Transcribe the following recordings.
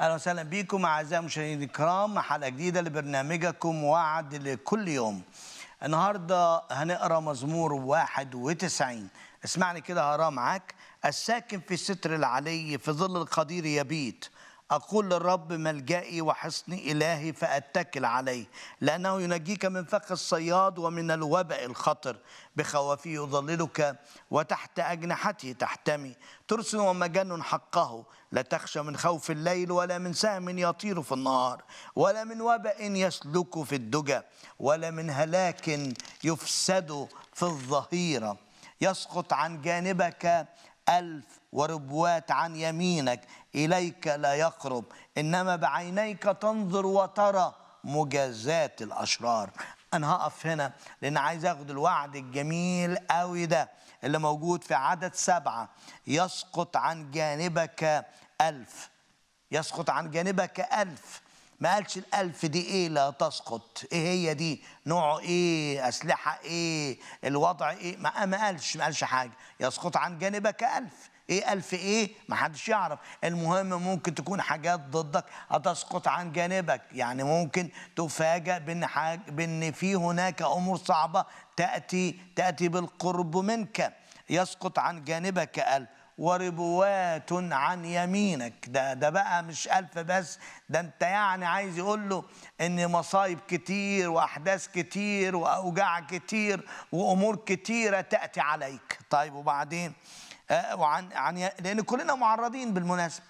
اهلا وسهلا بكم اعزائي المشاهدين الكرام حلقه جديده لبرنامجكم وعد لكل يوم. النهارده هنقرا مزمور 91 اسمعني كده هقراه معاك الساكن في ستر العلي في ظل القدير يبيت أقول للرب ملجئي وحصني إلهي فأتكل عليه لأنه ينجيك من فخ الصياد ومن الوباء الخطر بخوافه يظللك وتحت أجنحته تحتمي ترسل ومجن حقه لا تخشى من خوف الليل ولا من سهم يطير في النهار ولا من وباء يسلك في الدجى ولا من هلاك يفسد في الظهيرة يسقط عن جانبك ألف وربوات عن يمينك إليك لا يقرب إنما بعينيك تنظر وترى مجازات الأشرار أنا هقف هنا لأن عايز أخد الوعد الجميل قوي ده اللي موجود في عدد سبعة يسقط عن جانبك ألف يسقط عن جانبك ألف ما قالش الألف دي إيه لا تسقط إيه هي دي نوعه إيه أسلحة إيه الوضع إيه ما, ما قالش ما قالش حاجة يسقط عن جانبك ألف ايه ألف ايه ما حدش يعرف المهم ممكن تكون حاجات ضدك هتسقط عن جانبك يعني ممكن تفاجأ بان حاج بان في هناك امور صعبة تأتي تأتي بالقرب منك يسقط عن جانبك ألف وربوات عن يمينك ده ده بقى مش ألف بس ده انت يعني عايز يقول له ان مصايب كتير واحداث كتير واوجاع كتير وامور كتيره تاتي عليك طيب وبعدين آه وعن عن لان كلنا معرضين بالمناسبه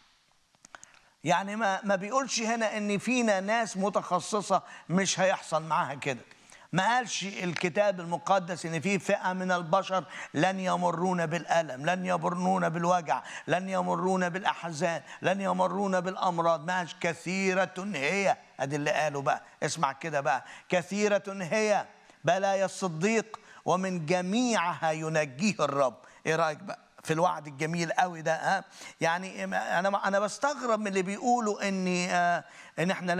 يعني ما ما بيقولش هنا ان فينا ناس متخصصه مش هيحصل معاها كده ما قالش الكتاب المقدس ان في فئه من البشر لن يمرون بالالم لن يمرون بالوجع لن يمرون بالاحزان لن يمرون بالامراض ما قالش كثيره هي ادي اللي قالوا بقى اسمع كده بقى كثيره هي بلايا الصديق ومن جميعها ينجيه الرب ايه رايك بقى في الوعد الجميل قوي ده ها يعني انا انا بستغرب من اللي بيقولوا ان ان احنا